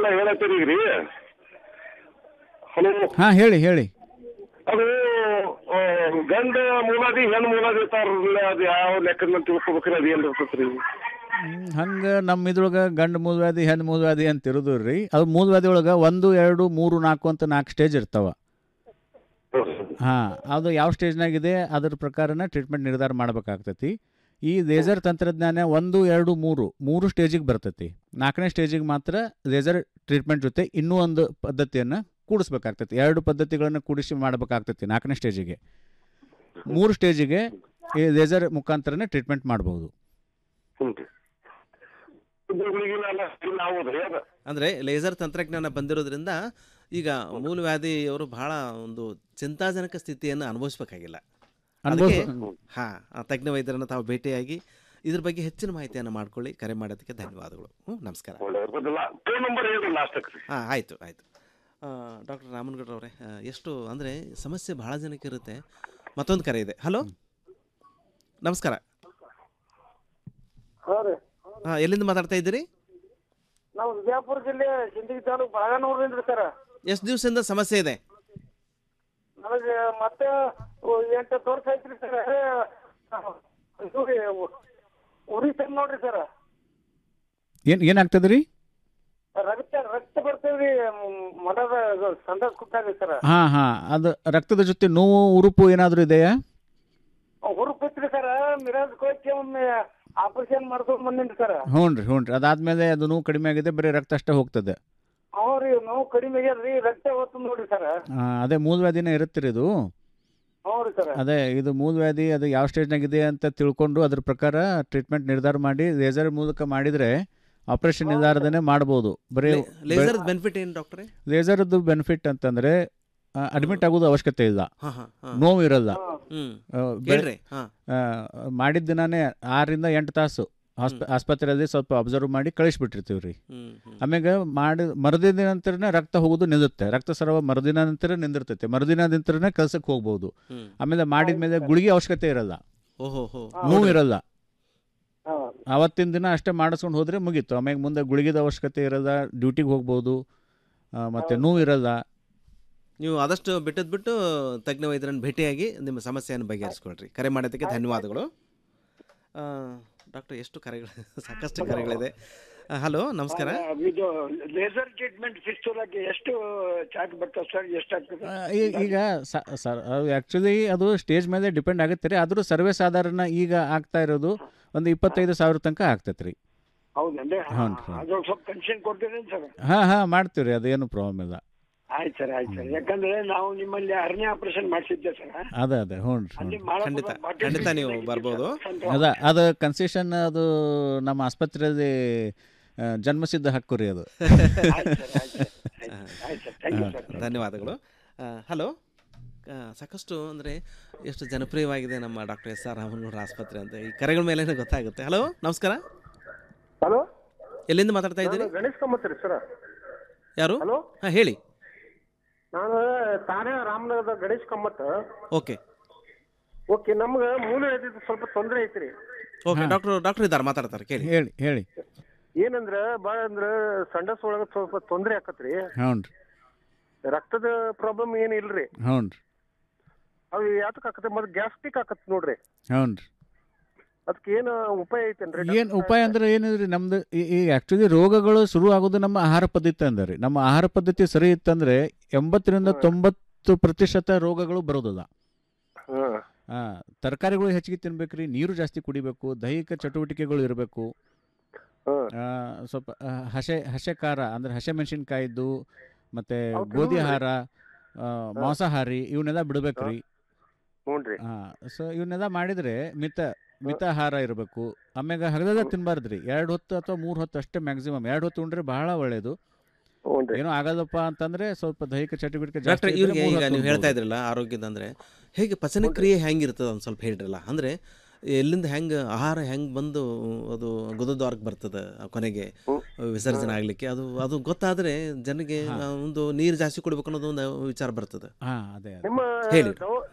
ಎಲ್ಲ ಹೇಳತ್ತೀರಿ ಈಗ ರೀ ಹಲೋ ಹಾಂ ಹೇಳಿ ಹೇಳಿ ಅದು ಆ, ಗಂಡ ಮೂಲಾದಿ ಹೆಣ್ಣು ಮೂಲಾದಿ ಇರ್ತಾರಲ್ಲ ಅದು ಯಾವ ಲೆಕ್ಕದ ಮೇಲೆ ತಿಳ್ಕೊಬೇಕ್ರಿ ಅದು ಏನು ಇರ್ತೈತ್ರಿ ಹಂಗೆ ನಮ್ಮ ಇದ್ರೊಳಗೆ ಗಂಡು ಮೂಲವ್ಯಾಧಿ ಹೆಣ್ಣು ಮೂಲವ್ಯಾಧಿ ಅಂತ ಇರೋದು ರೀ ಅದು ಮೂಲವ್ಯಾಧಿ ಒಳಗೆ ಒಂದು ಎರಡು ಮೂರು ನಾಲ್ಕು ಅಂತ ನಾಲ್ಕು ಸ್ಟೇಜ್ ಇರ್ತಾವ ಹಾಂ ಅದು ಯಾವ ಸ್ಟೇಜ್ನಾಗಿದೆ ಅದ್ರ ಪ್ರಕಾರನ ಟ್ರೀಟ್ಮೆಂಟ್ ನಿರ್ಧಾರ ಮಾಡ್ಬೇಕಾಗ್ತೈತಿ ಈ ಲೇಸರ್ ತಂತ್ರಜ್ಞಾನ ಒಂದು ಎರಡು ಮೂರು ಮೂರು ಸ್ಟೇಜಿಗೆ ಬರ್ತೈತಿ ನಾಲ್ಕನೇ ಸ್ಟೇಜಿಗೆ ಮಾತ್ರ ಲೇಸರ್ ಟ್ರೀಟ್ಮೆಂಟ್ ಜೊತೆ ಇನ್ನೂ ಒಂದು ಪದ್ಧತಿಯನ್ನು ಕೂಡಿಸ್ಬೇಕಾಗ್ತೈತಿ ಎರಡು ಪದ್ಧತಿಗಳನ್ನು ಕೂಡಿಸಿ ಮಾಡಬೇಕಾಗ್ತೈತಿ ನಾಲ್ಕನೇ ಸ್ಟೇಜಿಗೆ ಮೂರು ಸ್ಟೇಜಿಗೆ ಈ ಲೇಸರ್ ಮುಖಾಂತರನೇ ಟ್ರೀಟ್ಮೆಂಟ್ ಮಾಡ್ಬೋದು ಅಂದರೆ ಲೇಸರ್ ತಂತ್ರಜ್ಞಾನ ಬಂದಿರೋದ್ರಿಂದ ಈಗ ಮೂಲವ್ಯಾಧಿಯವರು ಬಹಳ ಒಂದು ಚಿಂತಾಜನಕ ಸ್ಥಿತಿಯನ್ನು ಅನುಭವಿಸ್ಬೇಕಾಗಿಲ್ಲ ಅದಕ್ಕೆ ಅನುಭವಿಸ್- ಹಾಂ ತಜ್ಞ ವೈದ್ಯರನ್ನು ತಾವು ಭೇಟಿಯಾಗಿ ಇದ್ರ ಬಗ್ಗೆ ಹೆಚ್ಚಿನ ಮಾಹಿತಿಯನ್ನು ಮಾಡ್ಕೊಳ್ಳಿ ಕರೆ ಮಾಡೋದಕ್ಕೆ ಧನ್ಯವಾದಗಳು ಹ್ಞೂ ನಮಸ್ಕಾರ ಫೋನ್ ನಂಬರ್ ಹೇಳ್ರಿ ಲಾಸ್ಟ್ ಹಾಂ ಆಯಿತು ಆಯಿತು ಡಾಕ್ಟರ್ ರಾಮನಗೌಡ್ರವರೇ ಆ, ಎಷ್ಟು ಅಂದರೆ ಸಮಸ್ಯೆ ಭಾಳ ಜನಕ್ಕೆ ಇರುತ್ತೆ ಮತ್ತೊಂದು ಕರೆ ಇದೆ ಹಲೋ ನಮಸ್ಕಾರ ಹಾಂ ರೀ ಹಾಂ ಎಲ್ಲಿಂದ ಮಾತಾಡ್ತಾ ಇದ್ದೀರಿ ನಾವು ವಿಜಯಪುರ ಜಿಲ್ಲೆ ಸಿಂದಗಿ ತಾಲೂಕು ಬಳಗನೂರಿಂದ ಸರ್ ಎಷ್ಟು ದಿವಸದಿಂದ ಸಮಸ್ಯೆ ಇದೆ ನನಗೆ ಮತ್ತೆ ಎಂಟು ಹತ್ತು ವರ್ಷ ಐತ್ರಿ ಸರ್ ಇದು ರೀ ಉರಿ ತಂದ್ ನೋಡ್ರಿ ಸರ್ ಏನು ಏನಾಗ್ತದೆ ರೀ ರಕ್ತ ರಕ್ತ ಬರ್ತೇವ್ರಿ ಮಠದ ಸಂದಾಸ್ ಕುಟ್ಟಾರಿ ಸರ್ ಹಾಂ ಹಾಂ ಅದು ರಕ್ತದ ಜೊತೆ ನೋವು ಉರುಪು ಏನಾದರೂ ಇದೆಯಾ ಹುರುಪಿತ್ರಿ ಸರ್ ಮಿರಾಜ್ ಕೋಚ್ ಒಮ್ಮೆ ಆಪರೇಷನ್ ಮಾಡ್ಕೊಂಡ್ ಬಂದಿನ್ರಿ ಸರ್ ಹ್ಞೂ ರೀ ಹ್ಞೂ ರೀ ಅದಾದಮೇಲೆ ಅದು ನೋವು ಕಡಿಮೆ ಆಗಿದೆ ಬರೀ ರಕ್ತ ಅಷ್ಟೇ ಹೋಗ್ತದೆ ಹ್ಞೂ ರೀ ನೋವು ಕಡಿಮೆ ಆಗ್ಯದ್ರಿ ರಕ್ತ ಹೋಗ್ತದ ನೋಡ್ರಿ ಸರ್ ಆ, ಅದೇ ಮೂಲವ್ಯಾಧಿನೇ ಇರುತ್ತಿರಿ ಇದು ಹ್ಞೂ ರೀ ಸರ್ ಅದೇ ಇದು ಮೂಲವ್ಯಾಧಿ ಅದು ಯಾವ ಸ್ಟೇಜ್ನಾಗಿದೆ ಅಂತ ತಿಳ್ಕೊಂಡು ಅದ್ರ ಪ್ರಕಾರ ಟ್ರೀಟ್ಮೆಂಟ್ ನಿರ್ಧಾರ ಮಾಡಿ ಲೇಸರ್ ಮೂಲಕ ಮಾಡಿದರೆ ಆಪರೇಷನ್ ನಿರ್ಧಾರದನೇ ಮಾಡ್ಬೋದು ಬರೀ ಲೇಸರ್ ಬೆನಿಫಿಟ್ ಏನು ಡಾಕ್ಟ್ರೇ ಲೇಸರ್ದು ಬೆನಿಫಿಟ್ ಅಂತಂದರೆ ಅಡ್ಮಿಟ್ ಆಗೋದು ಅವಶ್ಯಕತೆ ಇಲ್ಲ ಹಾಂ ಹಾಂ ಹಾಂ ನೋವು ಇರಲ್ಲ ಹ್ಮ್. ಆ, ಬೆ- ಹೇಳ್ರಿ, ಹಾ. ಆ, ಮಾಡಿದ ದಿನಾನೇ ಆರರಿಂದ ಎಂಟು ತಾಸು ಆಸ್ಪ ಆಸ್ಪತ್ರೆಯಲ್ಲಿ ಸ್ವಲ್ಪ ಅಬ್ಸರ್ವ್ ಮಾಡಿ ಕಳಿಸ್ಬಿಟ್ಟಿರ್ತೀವಿ ರೀ ಹ್ಮ್, ಹ್ಮ್. ಆಮ್ಯಾಗ ಮಾಡಿ ಮರುದಿನ ನಂತರನೇ ರಕ್ತ ಹೋಗೋದು ನಿಲ್ಲುತ್ತೆ ರಕ್ತಸ್ರಾವ ಮರುದಿನ ನಂತರ ನಿಂದಿರ್ತೈತೆ ಮರುದಿನ ನಂತರನೇ ಕೆಲ್ಸಕ್ಕೆ ಹೋಗ್ಬೋದು ಹ್ಮ್. ಆಮೇಲೆ ಮಾಡಿದ ಮೇಲೆ ಗುಳಿಗೆ ಅವಶ್ಯಕತೆ ಇರಲ್ಲ ಓಹೋ ಹೋ ನೋವು ಇರಲ್ಲ ಅವತ್ತಿನ ದಿನ ಅಷ್ಟೇ ಮಾಡಿಸ್ಕೊಂಡು ಹೋದ್ರೆ ಮುಗೀತು ಆಮ್ಯಾಗ ಮುಂದೆ ಗುಳಿಗೆದ ಅವಶ್ಯಕತೆ ಇರಲ್ಲ ಡ್ಯೂಟಿಗೆ ಹೋಗ್ಬೋದು ಆ, ಮತ್ತೆ ನೋವು ಇರಲ್ಲ ನೀವು ಆದಷ್ಟು ಬಿಟ್ಟದ್ ಬಿಟ್ಟು ತಜ್ಞ ವೈದ್ಯರನ್ನು ಭೇಟಿಯಾಗಿ ನಿಮ್ಮ ಸಮಸ್ಯೆಯನ್ನು ಬಗೆಹರಿಸ್ಕೊಳ್ರಿ ಕರೆ ಮಾಡೋದಕ್ಕೆ ಧನ್ಯವಾದಗಳು ಡಾಕ್ಟರ್ ಎಷ್ಟು ಕರೆಗಳು ಸಾಕಷ್ಟು ಕರೆಗಳಿದೆ ಹಲೋ ನಮಸ್ಕಾರ ಇದು ಲೇಸರ್ ಟ್ರೀಟ್ಮೆಂಟ್ ಫಿಸ್ಟುಲಾಗೆ ಎಷ್ಟು ಚಾರ್ಜ್ ಬರ್ತದೆ ಸರ್ ಎಷ್ಟಾಗ್ತದೆ ಆ, ಈ- ಈಗ ಸರ್ ಆ್ಯಕ್ಚುಲಿ ಅದು ಸ್ಟೇಜ್ ಮೇಲೆ ಡಿಪೆಂಡ್ ಆಗುತ್ತೆ ರೀ ಆದರೂ ಸರ್ವೇ ಸಾಧಾರಣ ಈಗ ಆಗ್ತಾ ಇರೋದು ಒಂದು ಇಪ್ಪತ್ತೈದು ಸಾವಿರ ತನಕ ಆಗ್ತೈತೆ ರೀ ಹೌದನ್ರಿ ಹ್ಞೂ ರೀ ಅದು ಸ್ವಲ್ಪ ಕನ್ಸೆಂಟ್ ಕೊಡ್ತೀರಿ ಸರ್ ಹಾಂ ಹಾಂ ಮಾಡ್ತೀವಿ ರೀ ಅದೇನು ಪ್ರಾಬ್ಲಮ್ ಇಲ್ಲ ಆಯ್ತು ಸರ್ ಆಯ್ತು ಸರ್ ಯಾಕಂದ್ರೆ ನಾವು ನಿಮ್ಮಲ್ಲಿ ಅರಣ್ಯ ಆಪರೇಷನ್ ಮಾಡಿಸಿದ್ದೆ ಸರ್ ಅದೇ ಅದೇ ಹ್ಞೂ ರೀ ಅಲ್ಲಿ ಹ್ಞೂ ಮಾಳಪ್ಪ ಖಂಡಿತ ಬಾಟಲ್ ಖಂಡಿತ ನೀವು ಬರ್ಬೋದು ಅದ ಅದು ಕನ್ಸೆಷನ್ ಅದು ನಮ್ಮ ಆಸ್ಪತ್ರೆಯಲ್ಲಿ ಆ, ಜನ್ಮಸಿದ್ಧ ಹಕ್ಕು ರೀ ಅದು ಧನ್ಯವಾದಗಳು ಹಲೋ ಸಾಕಷ್ಟು ಅಂದರೆ ಎಷ್ಟು ಜನಪ್ರಿಯವಾಗಿದೆ ನಮ್ಮ ಡಾಕ್ಟರ್ ಎಸ್ ಆರ್ ರಾಮನಗೌಡ ಆಸ್ಪತ್ರೆ ಅಂತ ಈ ಕರೆಗಳ ಮೇಲೆ ಗೊತ್ತಾಗುತ್ತೆ ಹಲೋ ನಮಸ್ಕಾರ ಹಲೋ ಎಲ್ಲಿಂದ ಮಾತಾಡ್ತಾ ಇದ್ದೀರಿ ಗಣೇಶ್ ಕಮ್ಮತ್ ರೀ ಸರ್ ಯಾರು ಹಲೋ ಹಾಂ ಹೇಳಿ ನಾನು ತಾನೇ ರಾಮನಗರದ ಗಣೇಶ್ ಕಮ್ಮತ್ ಓಕೆ ಓಕೆ ನಮ್ಗೆ ಮೂಲ ಎದ್ದಿದ್ದು ಸ್ವಲ್ಪ ತೊಂದರೆ ಐತ್ರಿ ಓಕೆ ಡಾಕ್ಟರ್ ಡಾಕ್ಟರ್ ಇದ್ದಾರೆ ಮಾತಾಡ್ತಾರೆ ಕೇಳಿ ಹೇಳಿ ಹೇಳಿ ಏನಂದ್ರ ಭಾಳ ಅಂದ್ರ ಸಂಡಸ್ ಒಳಗ ಸ್ವಲ್ಪ ತೊಂದರೆ ಆಕತ್ರಿ ಹ್ಞೂ ರೀ ರಕ್ತದ ಪ್ರಾಬ್ಲಮ್ ಏನ್ ಇಲ್ರಿ ಹ್ಞೂ ರೀ ಅದು ಯಾತಕ್ ಆಕತ್ತೆ ಮತ್ತೆ ಗ್ಯಾಸ್ಟ್ರಿಕ್ ಆಕತ್ ನೋಡ್ರಿ ಹ್ಞೂ ರೀ ಅದಕ್ಕೆ ಏನು ಉಪಾಯ ಐತೇನ್ರಿ ಏನು ಉಪಾಯ ಅಂದ್ರೆ ಏನಿದ್ರಿ ನಮ್ದು ಈ- ಈ ಆ್ಯಕ್ಚುಲಿ ರೋಗಗಳು ಶುರು ಆಗೋದು ನಮ್ಮ ಆಹಾರ ಪದ್ಧತಿ ಅಂದ್ರೆ ರೀ ನಮ್ಮ ಆಹಾರ ಪದ್ಧತಿ ಸರಿ ಇತ್ತಂದ್ರೆ ಎಂಬತ್ತರಿಂದ ತೊಂಬತ್ತು ಪ್ರತಿಶತ ರೋಗಗಳು ಬರೋದಿಲ್ಲ ಆ, ತರಕಾರಿಗಳು ಹೆಚ್ಚಿಗೆ ತಿನ್ಬೇಕ್ರಿ ನೀರು ಜಾಸ್ತಿ ಕುಡಿಬೇಕು ದೈಹಿಕ ಚಟುವಟಿಕೆಗಳು ಇರಬೇಕು ಸ್ವಲ್ಪ ಆ, ಹಸೆ ಹಸೆ ಖಾರ ಅಂದ್ರೆ ಹಸೆ ಮೆಣಸಿನ್ಕಾಯಿದ್ದು ಮತ್ತೆ ಅವ್ ಗೋಧಿ ತಿನ್ನೋದ್ರಿ? ಆಹಾರ ಆ, ಮಾಂಸಾಹಾರಿ ಇವನ್ನೆಲ್ಲ ಬಿಡ್ಬೇಕ್ರಿ ಹ್ಞೂನ್ರಿ ಸೊ ಇವನ್ನೆಲ್ಲ ಮಾಡಿದ್ರೆ ಮಿತ ಮಿತಾಹಾರ ಇರಬೇಕು ಆಮ್ಯಾಗ ಹಗಲೆಲ್ಲ ತಿನ್ಬಾರ್ದ್ರಿ ಎರಡು ಹೊತ್ತು ಅಥವಾ ಮೂರು ಹೊತ್ತು ಅಷ್ಟೇ ಮ್ಯಾಕ್ಸಿಮಮ್ ಎರಡು ಹೊತ್ತು ಉಂಡ್ರೆ ಬಹಳ ಒಳ್ಳೇದು ಏನೋ ಆಗಲ್ಲಪ್ಪ ಅಂತಂದ್ರೆ ಸ್ವಲ್ಪ ದೈಹಿಕ ಚಟುವಟಿಕೆ ಜಾಸ್ತಿ ಡಾಕ್ಟರ್ ಇದ್ರೆ ಇವ್ರಿಗೆ ಮೂರ್ ಈಗ ಹೊತ್ತು ನೀವು ಉಣ್ಬೋದು. ಹೇಳ್ತಾ ಇದ್ರಲ್ಲ ಆರೋಗ್ಯದ ಅಂದ್ರೆ ಹೇಗೆ ಪಚನ ಕ್ರಿಯೆ ಹೆಂಗಿರ್ತದೆ ಒಂದು ಸ್ವಲ್ಪ ಹೇಳ್ರಲ್ಲ ಅಂದ್ರೆ ಎಲ್ಲಿಂದ ಹೆಂಗೆ ಆಹಾರ ಹೆಂಗೆ ಬಂದು ಅದು ಗುದದ್ವಾರಕ್ಕೆ ಬರ್ತದೆ ಆ ಕೊನೆಗೆ ವಿಸರ್ಜನೆ ಆಗಲಿಕ್ಕೆ ಅದು ಅದು ಗೊತ್ತಾದರೆ ಜನಗೆ ಆ, ಒಂದು ನೀರು ಜಾಸ್ತಿ ಕುಡಿಬೇಕು ಅನ್ನೋದು ಒಂದು ವಿಚಾರ ಬರ್ತದೆ ಹಾ ಅದೇ ಅದೇ. ನಿಮ್ಮ ಹೇಳಿ ದವ-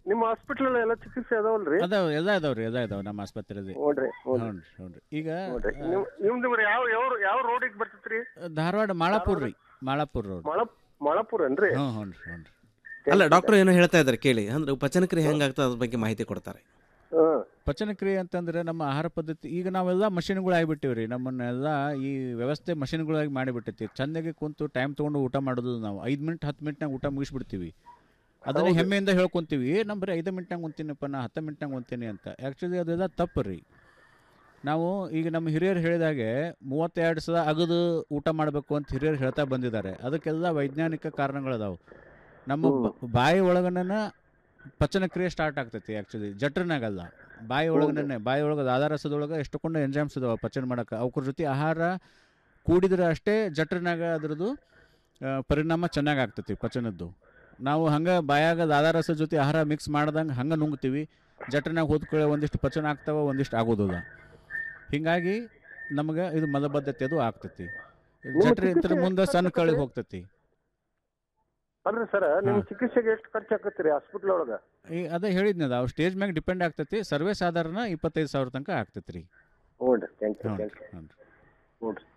ನಿಮ್ಮ ಹಾಸ್ಪಿಟಲ್ ಎಲ್ಲ ಚಿಕಿತ್ಸೆ ಅದಾವಲ್ರಿ ಅದಾವ ಎಲ್ಲ ಇದಾವ್ರಿ ಎಲ್ಲ ಇದಾವ ನಮ್ಮ ಆಸ್ಪತ್ರೆಯಲ್ಲಿ ನೋಡ್ರಿ ಹ್ಞೂ ಹ್ಞೂ ಈಗ ನೋಡ್ರಿ ನಿಮ್ ನಿಮ್ದು ಬರೀ ಯಾವ ಯಾವ ಯಾವ ರೋಡಿಗೆ ಬರ್ತೈತ್ರಿ ಧಾರವಾಡ ಮಾಳಾಪುರ್ ರೀ ಮಾಳಾಪುರ್ ರೋಡ್ ಮಳ ಮಳಪುರ ಏನ್ರಿ ಹ್ಞೂ ಹ್ಞೂ ರೀ ಹ್ಞೂ ರೀ ಅಲ್ಲ ಡಾಕ್ಟರ್ ಏನೋ ಹೇಳ್ತಾ ಇದ್ದಾರೆ ಕೇಳಿ ಅಂದ್ರೆ ಪಚನಕ್ರಿಯೆ ಹೆಂಗಾಗ್ತದೆ ಅದ್ರ ಬಗ್ಗೆ ಮಾಹಿತಿ ಕೊಡ್ತಾರೆ ಹ್ಮ್ ಪಚನಕ್ರಿಯೆ ಅಂತಂದ್ರೆ ನಮ್ಮ ಆಹಾರ ಪದ್ಧತಿ ಈಗ ನಾವೆಲ್ಲ ಮಷಿನ್ಗಳು ಆಗಿಬಿಟ್ಟಿವಿ ರೀ ನಮ್ಮನ್ನೆಲ್ಲ ಈ ವ್ಯವಸ್ಥೆ ಮಷಿನ್ಗಳಾಗಿ ಮಾಡಿಬಿಟ್ಟೈತಿ ಚೆಂದಾಗಿ ಕುಂತು ಟೈಮ್ ತೊಗೊಂಡು ಊಟ ಮಾಡೋದು ನಾವು ಐದು ಮಿನಿಟ್ ಹತ್ತು ಮಿನಿಟ್ನಾಗ ಊಟ ಮುಗಿಸ್ಬಿಡ್ತೀವಿ ಅದನ್ನೇ ಹೆಮ್ಮೆಯಿಂದ ಹೇಳ್ಕೊಂತೀವಿ ಏ ನಮ್ಮ ಬರೀ ಐದು ಮಿನಿಟ್ನಾಗ ಉಂತೀನಪ್ಪ ನಾ ಹತ್ತು ಮಿನಿಟ್ನಾಗ ಉಂತೀನಿ ಅಂತ ಆ್ಯಕ್ಚುಲಿ ಅದೆಲ್ಲ ತಪ್ಪು ರೀ ನಾವು ಈಗ ನಮ್ಮ ಹಿರಿಯರು ಹೇಳಿದಾಗೆ ಮೂವತ್ತೆರಡು ಸಲ ಅಗದು ಊಟ ಮಾಡಬೇಕು ಅಂತ ಹಿರಿಯರು ಹೇಳ್ತಾ ಬಂದಿದ್ದಾರೆ ಅದಕ್ಕೆಲ್ಲ ವೈಜ್ಞಾನಿಕ ಕಾರಣಗಳದಾವು ನಮ್ಮ ಬ- ಬಾಯಿ ಒಳಗನ ಪಚನಕ್ರಿಯೆ ಸ್ಟಾರ್ಟ್ ಆಗ್ತೈತಿ ಆ್ಯಕ್ಚುಲಿ ಜಠರನಾಗಲ್ಲ ಬಾಯಿ ಒಳಗನೆ ಬಾಯಿ ಒಳಗೆ ಆಧಾರಸದೊಳಗೆ ಎಷ್ಟೊಂದು ಎಂಜಾಮ್ಸ್ ಇದಾವೆ ಪಚನ ಮಾಡೋಕೆ ಅವ್ರ ಜೊತೆ ಆಹಾರ ಕೂಡಿದ್ರೆ ಅಷ್ಟೇ ಜಠರನಾಗ ಅದ್ರದ್ದು ಆ, ಪರಿಣಾಮ ಚೆನ್ನಾಗಿ ಆಗ್ತೈತಿ ಪಚನದ್ದು ನಾವು ಹಂಗೆ ಬಾಯಾಗ ಆಧಾರಸ ಜೊತೆ ಆಹಾರ ಮಿಕ್ಸ್ ಮಾಡ್ದಂಗೆ ಹಂಗೆ ನುಂಗ್ತೀವಿ ಜಠರನಾಗ ಹೋದ್ಕೊಳ್ಳೆ ಒಂದಿಷ್ಟು ಪಚನ ಆಗ್ತಾವ ಒಂದಿಷ್ಟು ಆಗೋದಿಲ್ಲ ಹೀಗಾಗಿ ನಮಗೆ ಇದು ಮಲಬದ್ಧತೆ ಅದು ಆಗ್ತೈತಿ ಜಠರ ಇದ್ರ ಮುಂದೆ ಸಣ್ಣ ಕಳಿಗೆ ಹೋಗ್ತೈತಿ ಅಲ್ರಿ ಸರ್ ನಿಮ್ ಹಾ. ಚಿಕಿತ್ಸೆಗೆ ಎಷ್ಟು ಖರ್ಚು ಆಕತ್ರಿ ಹಾಸ್ಪಿಟಲ್ ಒಳಗ ಈ ಅದೇ ಹೇಳಿದ್ನದ ಅವು ಸ್ಟೇಜ್ ಮ್ಯಾಗ ಡಿಪೆಂಡ್ ಆಗ್ತೈತಿ ಸರ್ವೇ ಸಾಧಾರಣ ಇಪ್ಪತ್ತೈದು ಸಾವಿರ ತನಕ ಆಗ್ತೈತಿ ರೀ ಹ್ಞೂ ಥ್ಯಾಂಕ್ ಯು ಹ್ಞೂ ಥ್ಯಾಂಕ್ ಯು ಹ್ಞೂ ಹ್ಞೂ ರೀ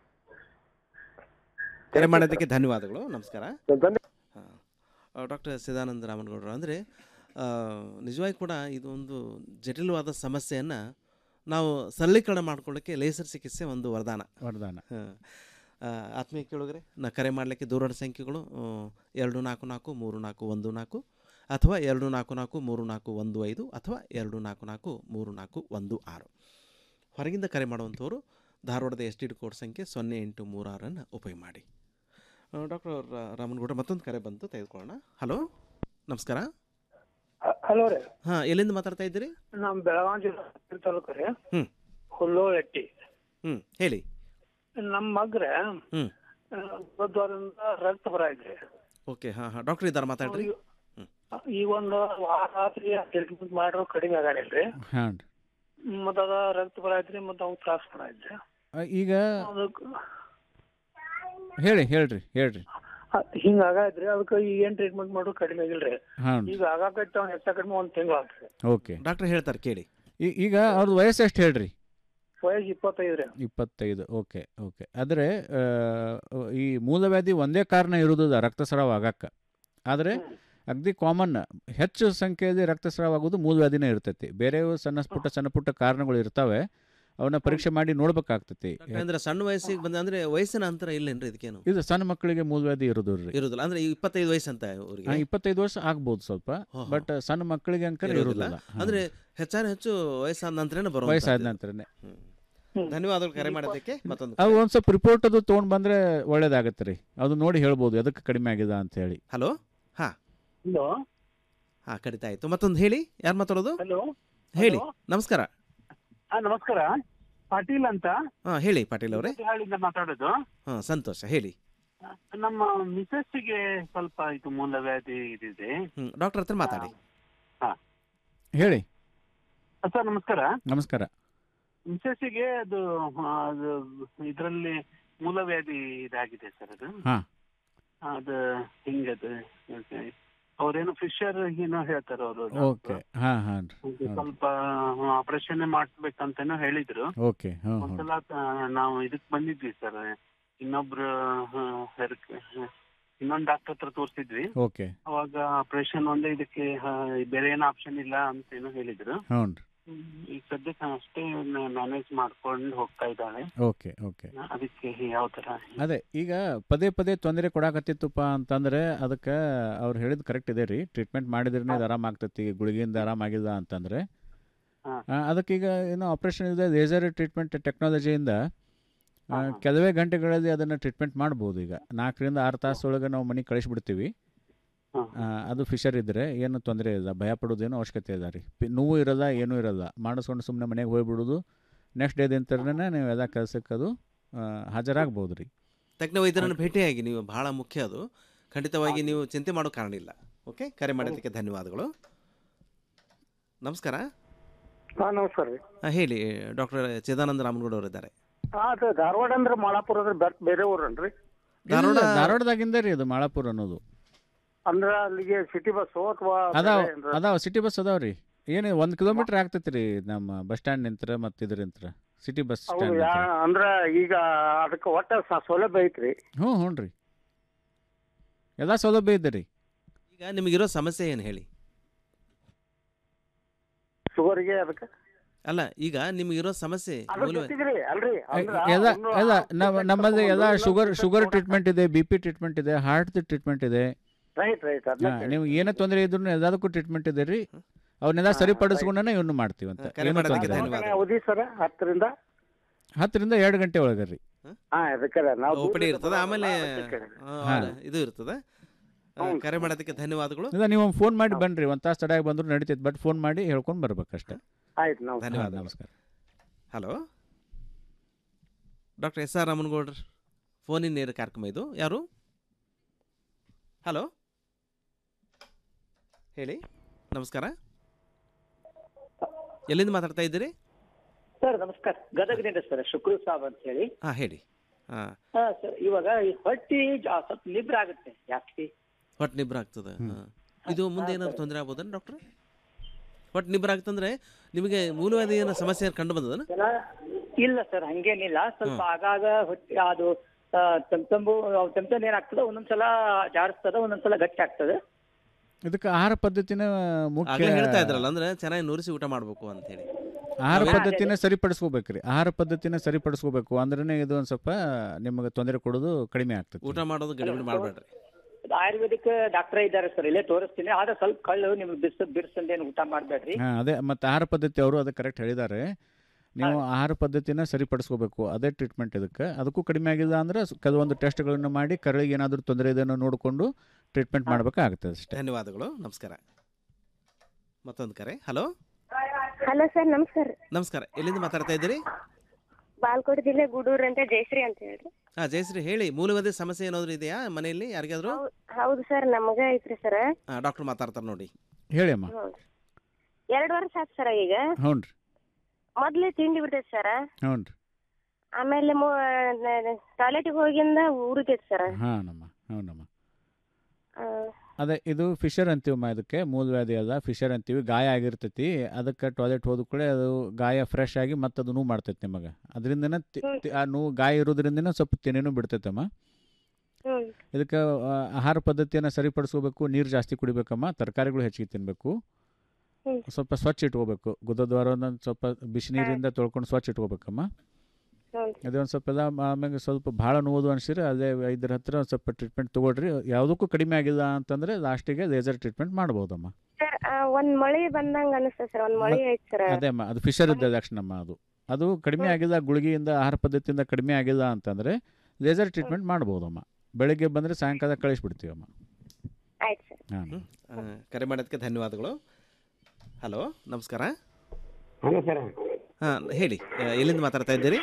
ಕರೆ ಮಾಡೋದಕ್ಕೆ ಧನ್ಯವಾದಗಳು ನಮಸ್ಕಾರ ಧನ್ಯ ಡಾಕ್ಟರ್ ಸಿದಾನಂದ ರಾಮನಗೌಡರು ಅಂದರೆ ನಿಜವಾಗಿ ಕೂಡ ಇದೊಂದು ಜಟಿಲವಾದ ಸಮಸ್ಯೆಯನ್ನು ನಾವು ಸರಳೀಕರಣ ಮಾಡ್ಕೊಳ್ಳೋಕ್ಕೆ ಲೇಸರ್ ಚಿಕಿತ್ಸೆ ಒಂದು ವರದಾನ ವರದಾನ ಹ. ಆ, ಆತ್ಮೀಯ ಕೇಳಿದ್ರೆ ನಾ ಕರೆ ಮಾಡಲಿಕ್ಕೆ ದೂರವಾಣಿ ಸಂಖ್ಯೆಗಳು ಆ, ಎರಡು ನಾಲ್ಕು ನಾಲ್ಕು ಮೂರು ನಾಲ್ಕು ಒಂದು ನಾಲ್ಕು ಅಥವಾ ಎರಡು ನಾಲ್ಕು ನಾಲ್ಕು ಮೂರು ನಾಲ್ಕು ಒಂದು ಐದು ಅಥವಾ ಎರಡು ನಾಲ್ಕು ನಾಲ್ಕು ಮೂರು ನಾಲ್ಕು ಒಂದು ಆರು ಹೊರಗಿಂದ ಕರೆ ಮಾಡುವಂಥವರು ಧಾರವಾಡದ ಎಸ್ ಟಿ ಡಿ ಕೋಡ್ ಸಂಖ್ಯೆ ಸೊನ್ನೆ ಎಂಟು ಮೂರು ಆರನ್ನು ಉಪಯೋಗ ಮಾಡಿ ಡಾಕ್ಟರ್ ರಾಮನಗೌಡ ಮತ್ತೊಂದು ಕರೆ ಬಂತು ತೆಗೆದುಕೊಳ್ಳೋಣ ಹಲೋ ನಮಸ್ಕಾರ ಹಲೋ ರೀ ಹಾಂ ಎಲ್ಲಿಂದ ಮಾತಾಡ್ತಾ ಇದ್ದೀರಿ ನಮ್ ಬೆಳಗಾವಿ ಜಿಲ್ಲಾ ತಾಲೂಕು ರೀ ಹ್ಮ್. ಹುಲ್ಲೋಳೆಟ್ಟಿ ಹ್ಞೂ ಹೇಳಿ ನಮ್ಮ ಮಗ್ರೆ ಹ್ಞೂ ಬುಧವಾರದಿಂದ ರಕ್ತ ಬರ ಇದ್ರಿ ಓಕೆ ಹಾಂ ಹಾಂ ಡಾಕ್ಟರ್ ಇದ್ದಾರೆ ಮಾತಾಡ್ರಿ ಈಗ ಒಂದು ವಾರ ರಾತ್ರಿ ಟ್ರೀಟ್ಮೆಂಟ್ ಮಾಡ್ರು ಕಡಿಮೆ ಆಗಲಿಲ್ರಿ ಹಾಂ ಮತ್ತ ಅದ ರಕ್ತ ಬರ ಐತ್ರಿ ಮತ್ತ ಅವ್ ತ್ರಾಸ ಬರ ಐತ್ರಿ ಈಗ ಅದಕ್ಕೆ ಹೇಳಿ ಹೇಳ್ರಿ ಹೇಳ್ರಿ ಹಿಂಗ ಆಗೈತ್ರಿ ಅದಕ್ಕೆ ಈಗ ಏನ್ ಟ್ರೀಟ್ಮೆಂಟ್ ಮಾಡ್ರು ಕಡಿಮೆ ಆಗಿಲ್ರಿ ಹಾಂ ಈಗ ಆಗಾಕೈತಿ ಅವ್ನ ಹೆಚ್ಚ ಕಡಿಮೆ ಒಂದ್ ತಿಂಗಳು ಆಗ್ತದೆ ಓಕೆ ಡಾಕ್ಟರ್ ಹೇಳ್ತಾರೆ ಕೇಳಿ ಈಗ ಅವ್ರದ್ದು ವಯಸ್ಸು ಎಷ್ಟು ಹೇಳ್ರಿ ವಯಸ್ಸು ಇಪ್ಪತ್ತೈದು ರೀ ಇಪ್ಪತ್ತೈದು ಓಕೆ ಓಕೆ ಆದರೆ ಈ ಮೂಲವ್ಯಾಧಿ ಒಂದೇ ಕಾರಣ ಇರೋದು ರಕ್ತಸ್ರಾವ ಆಗಕ್ಕೆ ಆದರೆ ಅಗದಿ ಕಾಮನ್ ಹೆಚ್ಚು ಸಂಖ್ಯೆಯಲ್ಲಿ ರಕ್ತಸ್ರಾವ ಆಗೋದು ಮೂಲವ್ಯಾಧಿನೇ ಇರ್ತೈತಿ ಬೇರೆವು ಸಣ್ಣ ಪುಟ್ಟ ಸಣ್ಣ ಪುಟ್ಟ ಕಾರಣಗಳು ಇರ್ತಾವೆ ಅವನ್ನ ಪರೀಕ್ಷೆ ಮಾಡಿ ನೋಡ್ಬೇಕಾಗ್ತೈತಿ ಡಾಕ್ಟರ್ ಅಂದ್ರೆ ಸಣ್ಣ ವಯಸ್ಸಿಗೆ ಬಂದ ಅಂದ್ರೆ ವಯಸ್ಸಿನ ಅಂತರ ಇಲ್ಲೇನ್ರಿ ಇದಕ್ಕೇನು ಇದು ಸಣ್ಣ ಮಕ್ಕಳಿಗೆ ಮೂಲವ್ಯಾಧಿ ಇರೋದು ರೀ ಇರುದಿಲ್ಲ ಅಂದ್ರೆ ಈ ಇಪ್ಪತ್ತೈದು ವಯಸ್ಸು ಅಂತ ಆ, ಅವರಿಗೆ ಇಪ್ಪತ್ತೈದು ವರ್ಷ ಆಗ್ಬೋದು ಸ್ವಲ್ಪ ಹಾ, ಹಾ. ಬಟ್ ಸಣ್ಣ ಮಕ್ಕಳಿಗೆ ಅಂಕರ್ ಇರೋದಿಲ್ಲ. ಇರೋದಿಲ್ಲ ಹಾ. ಅಂದ್ರೆ ಹೆಚ್ಚಾನ ಹೆಚ್ಚು ವಯಸ್ಸಾದ ನಂತರನೇ ಬರೋ ವಯಸ್ಸಾದ ನಂತರನೇ ಧನ್ಯವಾದಗಳು ಕರೆ ಮಾಡೋದಕ್ಕೆ ಮತ್ತೊಂದು ಅದು ಒಂದು ಸ್ವಲ್ಪ ರಿಪೋರ್ಟ್ ಅದು ತೊಗೊಂಡು ಬಂದ್ರೆ ಒಳ್ಳೇದಾಗತ್ತೆ ರೀ ಅದು ನೋಡಿ ಹೇಳ್ಬೋದು ಎದಕ್ಕೆ ಕಡಿಮೆ ಆಗಿದೆ ಅಂತ ಹೇಳಿ ಹಲೋ ಹಾ ಹಲೋ ಹಾ ಕಡಿತ ಆಯ್ತು ಮತ್ತೊಂದು ಹೇಳಿ ಯಾರು ಮಾತಾಡೋದು ಹಲೋ ಹೇಳಿ ನಮಸ್ಕಾರ ಹಾ ನಮಸ್ಕಾರ ಪಾಟೀಲ್ ಅಂತ ಹಾ ಹೇಳಿ ಪಾಟೀಲ್ ಅವರೇ ಹಾಳಿಂದ ಮಾತಾಡೋದು ಹಾ ಸಂತೋಷ ಹೇಳಿ ನಮ್ಮ ಮಿಸಸ್ಸಿಗೆ ಸ್ವಲ್ಪ ಇದು ಮೂಲವ್ಯಾಧಿ ಇದಿದೆ ಹ್ಮ್ ಡಾಕ್ಟರ್ ಹತ್ರ ಮಾತಾಡಿ ಹೇಳಿ ಸರ್ ನಮಸ್ಕಾರ ನಮಸ್ಕಾರ ಮಿಸಸ್ಸಿಗೆ ಅದು ಆ, ಅದು ಇದರಲ್ಲಿ ಮೂಲವ್ಯಾಧಿ ಇದಾಗಿದೆ ಸರ್ ಅದು ಹಾ. ಅದು ಹಿಂಗದು ಅವ್ರೇನೋ ಫಿಶರ್ ಏನೋ ಹೇಳ್ತಾರೆ ಅವರು ಓಕೆ ಹಾಂ ಹಾಂ ಸ್ವಲ್ಪ ಆಪರೇಷನ್ ಮಾಡ್ಬೇಕಂತನೂ ಹೇಳಿದ್ರು ಓಕೆ ಹಾಂ ಹಾಂ ಒಂದ್ಸಲ ಆ, ನಾವು ಇದಕ್ ಬಂದಿದ್ವಿ ಸರ್ ಇನ್ನೊಬ್ರು ಆ, ಹೆರ್ಕ್- ಇನ್ನೊಂದ್ ಡಾಕ್ಟರ್ ಹತ್ರ ತೋರಿಸಿದ್ವಿ ಓಕೆ ಅವಾಗ ಆಪರೇಷನ್ ಒಂದೇ ಇದಕ್ಕೆ ಆ, ಬೇರೆ ಏನು ಆಪ್ಷನ್ ಇಲ್ಲ ಅಂತ ಏನೋ ಹೇಳಿದ್ರು ಹ್ಞೂ ಹ್ಮ್, ಈಗ ಸದ್ಯಕ್ಕೆ ಅಷ್ಟೇ ಮ್ಯಾನೇಜ್ ಮಾಡ್ಕೊಂಡು ಹೋಗ್ತಾ ಇದ್ದಾಳೆ ಓಕೆ ಓಕೆ ಅದಕ್ಕೆ ಯಾವ ತರ ಅದೇ ಈಗ ಪದೇ ಪದೇ ತೊಂದರೆ ಕೊಡಾಕತ್ತಿತ್ತಪ್ಪ ಅಂತಂದ್ರೆ ಅದಕ್ಕೆ ಅವ್ರು ಹೇಳಿದ್ ಕರೆಕ್ಟ್ ಇದೆ ರೀ ಟ್ರೀಟ್ಮೆಂಟ್ ಮಾಡಿದ್ರೆ ಇದು ಆರಾಮ ಆಗ್ತೈತಿ ಗುಳಿಗೆಯಿಂದ ಆರಾಮಾಗಿಲ್ಲ ಅಂತಂದ್ರೆ ಹಾ. ಆ, ಅದಕ್ಕೀಗ ಏನು ಆಪ್ರೇಷನ್ ಇದೆ ಲೇಸರ್ ಟ್ರೀಟ್ಮೆಂಟ್ ಟೆಕ್ನಾಲಜಿಯಿಂದ ಆ, ಹಾ, ಹಾ. ಕೆಲವೇ ಗಂಟೆಗಳಲ್ಲಿ ಅದನ್ನು ಟ್ರೀಟ್ಮೆಂಟ್ ಮಾಡ್ಬೋದು ಈಗ ನಾಲ್ಕರಿಂದ ಆರು ತಾಸೊಳಗೆ ನಾವು ಮನೆಗೆ ಕಳಿಸ್ಬಿಡ್ತೀವಿ ಹಾ. ಆ, ಅದು ಫಿಶರ್ ಇದ್ದರೆ ಏನು ತೊಂದರೆ ಇಲ್ಲ ಭಯ ಪಡೋದೇನು ಅವಶ್ಯಕತೆ ಇಲ್ಲ ರೀ ಪಿ- ನೋವು ಇರಲ್ಲ ಏನೂ ಇರಲ್ಲ ಮಾಡಿಸ್ಕೊಂಡು ಸುಮ್ಮನೆ ಮನೆಗೆ ಹೋಗ್ಬಿಡೋದು ನೆಕ್ಸ್ಟ್ ಡೇದಿಂತರನೇ ನೀವು ಎಲ್ಲ ಕೆಲಸಕ್ಕೆ ಅದು ಆ, ಹಾಜರಾಗ್ಬೋದು ರೀ ತಜ್ಞ ವೈದ್ಯರನ್ನು ಭೇಟಿಯಾಗಿ ನೀವು ಬಹಳ ಮುಖ್ಯ ಅದು ಖಂಡಿತವಾಗಿ ನೀವು ಚಿಂತೆ ಮಾಡೋ ಕಾರಣ ಇಲ್ಲ ಓಕೆ ಕರೆ ಮಾಡೋದಕ್ಕೆ ಧನ್ಯವಾದಗಳು ನಮಸ್ಕಾರ ಹಾ ನಮಸ್ಕಾರ ರೀ ಹಾ, ಹೇಳಿ ಡಾಕ್ಟರ್ ಚಿದಾನಂದ ರಾಮನಗೌಡ ಅವರು ಇದ್ದಾರೆ ಹಾ ಅದು ಧಾರವಾಡ ಅಂದ್ರೆ ಮಾಲಾಪುರ ಅಂದ್ರೆ ಬೇರೆ ಬೇರೆ ಊರನ್ರಿ ಧಾರವಾಡ ಇಲ್ಲ, ಧಾರವಾಡದಾಗಿಂದ ರೀ ಅದು ಮಾಳಾಪುರ ಅನ್ನೋದು ಅಂದ್ರ ಅಲ್ಲಿಗೆ ಸಿಟಿ ಬಸ್ ಅಥವಾ ಅದಾವ ಬೇರೆ ಏನ್ರ? ಅದಾವ ಸಿಟಿ ಬಸ್ ಅದಾವ ರೀ ಏನು ಒಂದು ಕಿಲೋಮೀಟ್ರ್ ಆಗ್ತೈತೆ ರೀ ನಮ್ಮ ಬಸ್ ಸ್ಟ್ಯಾಂಡ್ ನಿಂತ್ರ ಮತ್ತು ಇದ್ರಿಂತ್ರ ಸಿಟಿ ಬಸ್ ಹೌದು ಸ್ಟ್ಯಾಂಡ್ ಯಾ- ಅಂದ್ರ ಈಗ ಅದಕ್ಕೆ ಒಟ್ಟ ಸ- ಸೌಲಭ್ಯ ಐತ್ರಿ ಹ್ಞೂ ಹ್ಞೂ ರೀ ಎಲ್ಲ ಸೌಲಭ್ಯ ಇದೆ ರೀ ಈಗ ನಿಮಗಿರೋ ಸಮಸ್ಯೆ ಏನು ಹೇಳಿ ಶುಗರ್ಗೆ ಅದಕ್ಕೆ ಅಲ್ಲ ಈಗ ನಿಮಗಿರೋ ಸಮಸ್ಯೆ ಅದ್ರ ಮೂಲವ- ಜೊತೆಗ್ರಿ ಅಲ್ರಿ ಅಂದ್ರ ಎಲ್ಲ ಒಂದು ಎಲ್ಲ ಆ ನಮ್ಮ treatment ನಮ್ಮಲ್ಲಿ ಎಲ್ಲ ತಗೊಂಡು ಶುಗರ್ ಇನ್ನೊಂದು ಶುಗರ್ treatment ಟ್ರೀಟ್ಮೆಂಟ್ ಇದೆ ಬಿ ಪಿ ಟ್ರೀಟ್ಮೆಂಟ್ ಇದೆ ಹಾರ್ಟ್ ಟ್ರೀಟ್ಮೆಂಟ್ ಇದೆ ರೈಟ್ ರೈಟ್ ಹಾ, ನೀವು ಏನೇ ತೊಂದರೆ ಇದ್ರು ಎಲ್ಲದಕ್ಕೂ ಟ್ರೀಟ್ಮೆಂಟ್ ಇದೆ ರೀ ಅವನ್ನೆಲ್ಲ ಸರಿಪಡಿಸ್ಕೊಂಡೇ ಇವನು ಮಾಡ್ತೀವಿ ಅಂತ ಕರೆ ಏನೂ ಮಾಡೋದಕ್ಕೆ ತೊಂದ್ರೆ ಇಲ್ಲ. ಧನ್ಯವಾದ. ಅವಧಿ ಸರ್ ಹತ್ತರಿಂದ ಹತ್ತರಿಂದ ಎರಡು ಗಂಟೆ ಒಳಗೆ ರೀ ಹಾ ಅದಕ್ಕೆ ನಾವು ಓಪಡಿ ದೂರದಿಂದ ಇರ್ತದ ಆಮೇಲೆ ಅದಕ್ಕೆ. ಆ, ಹಾ. ಇದು ಇರ್ತದ ಆ, ಕರೆ ಮಾಡೋದಕ್ಕೆ ಧನ್ಯವಾದಗಳು ಇಲ್ಲ ನೀವು ಫೋನ್ ಮಾಡಿ ಬನ್ರಿ ಒಂದು ತಾಸು ತಡೆಯಾಗಿ ಬಂದ್ರು ನಡೀತೈತೆ ಬಟ್ ಫೋನ್ ಮಾಡಿ ಹೇಳ್ಕೊಂಡು ಬರ್ಬೇಕಷ್ಟೇ ಆಯ್ತು ನಾವು ಹಾ, ಧನ್ಯವಾದ ನಮಸ್ಕಾರ hello doctor S R Ramanagoudra phone in ನೇರ ಕಾರ್ಯಕ್ರಮ ಇದು ಯಾರು ಹಲೋ ಹೇಳಿ ನಮಸ್ಕಾರ ಎಲ್ಲಿಂದ ಮಾತಾಡ್ತಾ ಇದ್ದೀರಿ ಸರ್ ನಮಸ್ಕಾರ ಗದಗದಿಂದ ಸರ್ ಶುಕ್ರು ಸಾಬ್ ಅಂತ ಹೇಳಿ ಹಾಂ ಹೇಳಿ ಹಾಂ ಹಾ ಸರ್ ಇವಾಗ ಈ ಹೊಟ್ಟಿ ಜಾ- ಸ್ವಲ್ಪ ನಿಬ್ರ ಆಗುತ್ತೆ ಜಾಸ್ತಿ ಹೊಟ್ಟೆ ನಿಬ್ರ ಆಗ್ತದೆ ಹಾಂ ಇದು ಮುಂದೆ ಏನಾದ್ರು ತೊಂದರೆ ಆಗ್ಬೋದನ್ ಡಾಕ್ಟ್ರೆ ಹೊಟ್ಟೆ ನಿಬ್ರ ಆಗ್ತಂದ್ರೆ ನಿಮಗೆ ಮೂಲವಾದ ಏನೋ ಸಮಸ್ಯೆ ಏನ್ ಕಂಡು ಬಂದದನ ಜನ ಇಲ್ಲ ಸರ್ ಹಂಗೇನಿಲ್ಲ ಸ್ವಲ್ಪ ಆಗಾಗ ಹೊಟ್ಟಿ ಅದು ಆ, ತಂಪ್ ತಂಬು ತಂಪ ಏನಾಗ್ತದೆ ಒಂದೊಂದ್ಸಲ ಜಾಡಿಸ್ತದ ಒಂದೊಂದ್ಸಲ ಗಟ್ಟಿ ಆಗ್ತದೆ ಇದಕ್ಕೆ ಆಹಾರ ಪದ್ಧತಿನ ಮುಖ್ಯ ಆಗ್ಲೇ ಹೇಳ್ತಾ ಇದ್ರಲ್ಲ ಅಂದ್ರೆ ಚೆನ್ನಾಗಿ ನುರಿಸಿ ಊಟ ಮಾಡ್ಬೇಕು ಅಂತ ಹೇಳಿ ಆಹಾರ ಅದೇ- ಪದ್ಧತಿನ ಸರಿಪಡಿಸ್ಕೋಬೇಕ್ರಿ ಆಹಾರ ಪದ್ಧತಿನ ಸರಿಪಡಿಸ್ಕೋಬೇಕು ಅಂದ್ರೆ ಇದು ಒಂದು ಸ್ವಲ್ಪ ನಿಮಗೆ ತೊಂದರೆ ಕೊಡೋದು ಕಡಿಮೆ ಆಗ್ತದೆ ಊಟ ಮಾಡೋದು ಗಡಿಬಿಡಿ ಮಾಡಬೇಡ್ರಿ ಆಯುರ್ವೇದಿಕ್ ಡಾಕ್ಟರ್ ಇದ್ದಾರೆ ಸರ್ ಇಲ್ಲೇ ತೋರಿಸ್ತೀನಿ ಆದ್ರೆ ಸ್ವಲ್ಪ ಕಳ್ಳು ನಿಮ್ಗೆ ಬಿರ್ಸ್ ಬಿರ್ಸಂದೇನು ಊಟ ಮಾಡ್ಬೇಡ್ರಿ ಹಾಂ ಅದೇ ಮತ್ತು ಆಹಾರ ಪದ್ಧತಿ ಅವರು ಅದು ಕರೆಕ್ಟ್ ಹೇಳಿದ್ದಾರೆ ನೀವು ಆಹಾರ ಪದ್ಧತಿನ ಸರಿಪಡಿಸ್ಕೋಬೇಕು ಅದೇ ಟ್ರೀಟ್ಮೆಂಟ್ ಇದಕ್ಕೆ ಅದಕ್ಕೂ ಕಡಿಮೆ ಆಗಿಲ್ಲ ಅಂದ್ರೆ ಸ್- ಕೆಲವೊಂದು ಟೆಸ್ಟ್ಗಳನ್ನು ಮಾಡಿ ಕರಳಿಗೆ ಏನಾದರೂ ತೊಂದರೆ ಇದನ್ನು ನೋಡಿಕೊಂಡು ಟ್ರೀಟ್ಮೆಂಟ್ ಮಾಡಬೇಕಾಗ್ತದೆ ಅಷ್ಟೇ ಧನ್ಯವಾದಗಳು ನಮಸ್ಕಾರ ಮತ್ತೊಂದು ಕರೆ ಹಲೋ ಹಲೋ ಸರ್ ನಮಸ್ಕಾರ ನಮಸ್ಕಾರ ಎಲ್ಲಿಂದ ಮಾತಾಡ್ತಾ ಇದ್ದೀರಿ ಬಾಲ್ಕೋಟ್ ಜಿಲ್ಲೆ ಗೂಡೂರು ಅಂತ ಜಯಶ್ರೀ ಅಂತ ಹೇಳ್ರಿ ಹಾಂ ಜಯಶ್ರೀ ಹೇಳಿ ಮೂಲವಾದ ಸಮಸ್ಯೆ ಏನಾದರೂ ಇದೆಯಾ ಮನೆಯಲ್ಲಿ ಯಾರಿಗಾದ್ರು ಹೌದ್- ಹೌದು ಸರ್ ನಮಗ ಐತ್ರಿ ಸರ್ ಹಾಂ ಡಾಕ್ಟರ್ ಮಾತಾಡ್ತಾರೆ ನೋಡಿ ಹೇಳಿ ಅಮ್ಮ ಹ್ಞೂ ಎರಡು ವರ್ಷ ಆಯ್ತು ಸರ್ ಈಗ ಹ್ಞೂ ರೀ ಮೊದ್ಲೇ ತಿಂಡಿ ಬಿಡ್ತೈತಿ ಸರ್ ಹ್ಞೂ ರೀ ಆಮೇಲೆ ಟಾಯ್ಲೆಟಿಗೆ ಹೋಗಿಂದ ಉರಿತೈತಿ ಸರ್ ಹಾಂ ನಮ್ಮ ಹ್ಞೂ ನಮ್ಮ ಅದೇ ಇದು ಫಿಶರ್ ಅಂತೀವಮ್ಮ ಇದಕ್ಕೆ ಮೂಲವ್ಯಾಧಿ ಅಲ್ಲ ಫಿಶರ್ ಅಂತೀವಿ ಗಾಯ ಆಗಿರ್ತೈತಿ ಅದಕ್ಕೆ ಟಾಯ್ಲೆಟ್ ಹೋದ ಕೂಡ ಅದು ಗಾಯ ಫ್ರೆಶ್ ಆಗಿ ಮತ್ತೆ ಅದು ನೋವು ಮಾಡ್ತೈತಿ ನಿಮಗೆ ಅದರಿಂದನೇ ತಿ- ತಿ- ಆ ನೋವು ಗಾಯ ಇರೋದ್ರಿಂದನೇ ಸ್ವಲ್ಪ ತೆನೆನೂ ಬಿಡ್ತೈತಮ್ಮ ಹ್ಞೂ ಇದಕ್ಕೆ ಆ, ಆಹಾರ ಪದ್ಧತಿಯನ್ನು ಸರಿಪಡಿಸ್ಕೋಬೇಕು ನೀರು ಜಾಸ್ತಿ ಕುಡಿಬೇಕಮ್ಮ ತರಕಾರಿಗಳು ಹೆಚ್ಚಿಗೆ ತಿನ್ನಬೇಕು ಹ್ಮ್. ಸ್ವಲ್ಪ ಸ್ವಚ್ಛ ಇಟ್ಕೋಬೇಕು ಗುದದ್ವಾರನ ಸ್ವಲ್ಪ ಬಿಸಿ ನೀರಿಂದ ತೊಳ್ಕೊಂಡು ಸ್ವಚ್ಛ ಇಟ್ಕೋಬೇಕಮ್ಮ ಹ್ಞೂ ಅದೇ ಒಂದು ಸ್ವಲ್ಪ ಎಲ್ಲ ಆಮೇಲೆ ಸ್ವಲ್ಪ ಭಾಳ ನೋವುದು ಅನ್ಸಿದ್ರೆ ಅದೇ ಇದ್ರ ಹತ್ರ ಒಂದು ಸ್ವಲ್ಪ ಟ್ರೀಟ್ಮೆಂಟ್ ತೊಗೊಳ್ರಿ ಯಾವುದಕ್ಕೂ ಕಡಿಮೆ ಆಗಿಲ್ಲ ಅಂತಂದರೆ ಲಾಸ್ಟಿಗೆ ಲೇಸರ್ ಟ್ರೀಟ್ಮೆಂಟ್ ಮಾಡ್ಬೋದಮ್ಮ ಸರ್ ಒಂದ್ ಮಳಿ ಬಂದಂಗ ಅನಿಸ್ತದೆ ಸರ್ ಒಂದ್ ಮಳಿ ಐತಿ ಸರ್ ಅದೇ ಅಮ್ಮ ಅದು ಫಿಶರ್ ಇದ್ದ ಲಕ್ಷಣಮ್ಮ ಅದು ಅದು ಕಡಿಮೆ ಆಗಿಲ್ಲ ಗುಳಿಗೆಯಿಂದ ಆಹಾರ ಪದ್ಧತಿಯಿಂದ ಕಡಿಮೆ ಆಗಿಲ್ಲ ಅಂತಂದರೆ ಲೇಸರ್ ಟ್ರೀಟ್ಮೆಂಟ್ ಮಾಡ್ಬೋದಮ್ಮ ಬೆಳಗ್ಗೆ ಬಂದರೆ ಸಾಯಂಕಾಲ ಕಳಿಸ್ಬಿಡ್ತೀವಮ್ಮ ಆಯ್ತು ಸರ್ ಹಾಂ ಆ, ಕರೆ ಮಾಡೋದಕ್ಕೆ ಧನ್ಯವಾದಗಳು ಹಲೋ ನಮಸ್ಕಾರ ಹಲೋ ಸರ್ ಹಾಂ ಹೇಳಿ ಆ, ಎಲ್ಲಿಂದ ಮಾತಾಡ್ತಾ ಇದ್ದೀರಿ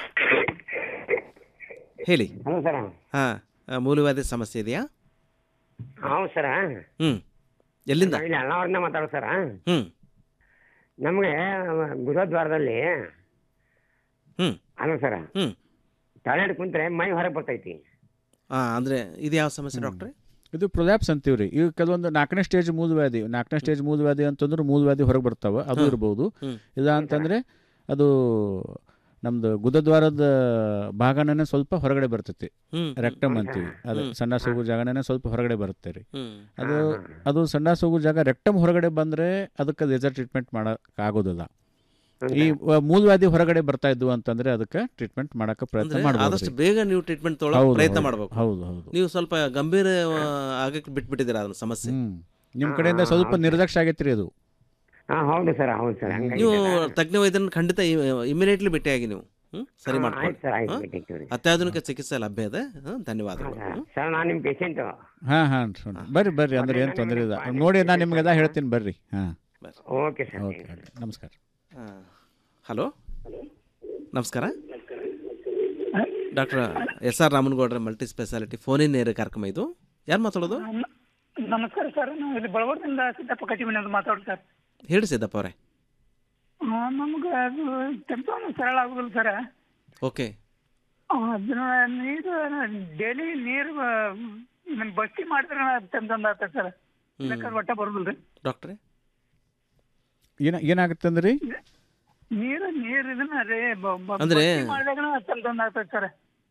ಹೇಳಿ ಹಲೋ ಸರ್ ಹಾಂ ಮೂಲವಾದ ಸಮಸ್ಯೆ ಇದೆಯಾ ಹೌದು ಸರ ಹ್ಞೂ ಎಲ್ಲಿಂದ ಇಲ್ಲಿ ಅಣ್ಣವ್ರನ್ನ ಮಾತಾಡೋ ಸರ ಹ್ಞೂ ನಮಗೆ ಗುರುದ್ವಾರದಲ್ಲಿ ಹ್ಞೂ ಅಲ್ಲ ಸರ ಹ್ಞೂ ಟಾಯ್ಲೆಟ್ ಕುಂತ್ರೆ ಮೈ ಹೊರಗೆ ಬರ್ತೈತಿ ಹಾಂ ಅಂದರೆ ಇದು ಯಾವ ಸಮಸ್ಯೆ ಡಾಕ್ಟ್ರೆ ಇದು ಪ್ರೊಲ್ಯಾಪ್ಸ್ ಅಂತೀವಿ ರೀ ಈಗ ಕೆಲವೊಂದು ನಾಲ್ಕನೇ ಸ್ಟೇಜ್ ಮೂಲವ್ಯಾಧಿ ನಾಲ್ಕನೇ ಸ್ಟೇಜ್ ಮೂಲವ್ಯಾಧಿ ಅಂತಂದ್ರೆ ಮೂಲವ್ಯಾಧಿ ಹೊರಗೆ ಬರ್ತಾವೆ ಅದು ಹ್ಮ್. ಇರ್ಬೋದು ಹ್ಮ್. ಇಲ್ಲ ಅಂತಂದರೆ ಅದು ನಮ್ದು ಗುದದ್ವಾರದ ಭಾಗನೇ ಸ್ವಲ್ಪ ಹೊರಗಡೆ ಬರ್ತೈತಿ ಹ್ಮ್. ರೆಕ್ಟಮ್ ಅಂತೀವಿ ಅದು ಹ್ಮ್. ಸಣ್ಣ ಸೋಗು ಜಾಗನೇ ಸ್ವಲ್ಪ ಹೊರಗಡೆ ಬರುತ್ತೆ ರೀ ಹ್ಮ್. ಅದು ಅದು ಸಣ್ಣ ಸೋಗು ಜಾಗ ರೆಕ್ಟಮ್ ಹೊರಗಡೆ ಬಂದರೆ ಅದಕ್ಕೆ ಲೇಸರ್ ಟ್ರೀಟ್ಮೆಂಟ್ ಮಾಡೋಕ್ಕಾಗೋದಿಲ್ಲ ಈ ವ- ಮೂಲವ್ಯಾಧಿ ಹೊರಗಡೆ ಬರ್ತಾ ಇದ್ವು ಅಂತಂದ್ರೆ ಅದಕ್ಕೆ ಟ್ರೀಟ್ಮೆಂಟ್ ಮಾಡಕ್ಕೆ ಪ್ರಯತ್ನ ಅಂದ್ರೆ ಮಾಡ್ಬೋದು ಆದಷ್ಟು ರೀ. ಬೇಗ ನೀವು ಟ್ರೀಟ್ಮೆಂಟ್ ತೊಗೊಳ್ಳೋ ಹೌದು, ಪ್ರಯತ್ನ ಹೌದು. ಮಾಡಬೇಕು ಹೌದು ಹೌದು ನೀವು ಸ್ವಲ್ಪ ಗಂಭೀರ ಆ, ಆಗಕ್ಕೆ ಬಿಟ್ಬಿಟ್ಟಿದ್ದೀರಾ ಅದನ್ನ ಸಮಸ್ಯೆ ಹ್ಮ್ ನಿಮ್ಮ ಕಡೆಯಿಂದ ಸ್ವಲ್ಪ ನಿರ್ಲಕ್ಷ್ಯ ಆಗೈತ್ರಿ ಅದು ಹಾಂ ಹೌದು ಸರ್ ಹೌದು ಸರ್ ಹಂಗಾಗಿ ನೀವು ತಜ್ಞ ವೈದ್ಯರನ್ನ ಖಂಡಿತ ಇಮಿಡಿಯೇಟ್ಲಿ ಭೇಟಿಯಾಗಿ ನೀವು ಹ್ಮ್? ಸರಿ ಹಾ, ಆಯ್ತು ಸರ್, ಆಯ್ತು, ಮಾಡ್ಕೊಳ್ಳಿ ಭೇಟಿ ಆಗ್ತೀವಿ. ಅತ್ಯಾಧುನಿಕ ಚಿಕಿತ್ಸೆ ಲಭ್ಯ ಇದೆ ಹ್ಮ್, ಧನ್ಯವಾದಗಳು ಹ್ಮ್. ಸರ್ ನಾನು ನಿಮ್ಮ ಪೇಷಂಟು ಹಾಂ ಹಾಂ ಬರ್ರಿ ಬರ್ರಿ ಅಂದ್ರೆ ಏನು ತೊಂದರೆ ಇಲ್ಲ ನೋಡಿ ನಾನು ನಿಮಗೆಲ್ಲ ಹೇಳ್ತೀನಿ ಬರ್ರಿ ಹಾಂ ಓಕೆ ಸರ್ ಓಕೆ ನಮಸ್ಕಾರ ಆ, ಹಲೋ ನಮಸ್ಕಾರ doctor S R Ramanagoudra multi speciality ಫೋನಿನ ನೇರ ಕಾರ್ಯಕ್ರಮ ಇದು ಯಾರು ಮಾತಾಡೋದು ನಮಸ್ಕಾರ ಸರ್ ನಾವು ಇಲ್ಲಿ ಬಳವರದಿಂದ ಸಿದ್ದಪ್ಪ ಕಟಿಮನಿ ಅಂತ ಮಾತಾಡೋದು ಸರ್ ಹೇಳಿ ಸಿದ್ದಪ್ಪ ಅವರೇ ನಮ್ಗೆ ಅದು ಕೆಂಪು ಸರಳ ಆಗುದಿಲ್ಲ ಸರ್ ಓಕೆ ಅದನ್ನ ನೀರು ಡೈಲಿ ನೀರು ನಮ್ಮ ಬಸ್ತಿ ಮಾಡಿದ್ರೆ ತಂದಂದ ಸರ್ ಇಲ್ಲಕ್ಕ ಒಟ್ಟ ಬರುದಿಲ್ರಿ ಡಾಕ್ಟ್ರೇ ಏನ ಏನಾಗುತ್ತಂದ್ರಿ ನೀರು ನೀರ್ ಇದನ್ನ ರೀ ಬ- ಬ- ಅಂದ್ರೆ- ಭರ್ತಿ ಮಾಡಿದಾಗನ ಸ್ವಲ್ಪ ಒಂದು ಆಗ್ತದೆ ಸರ್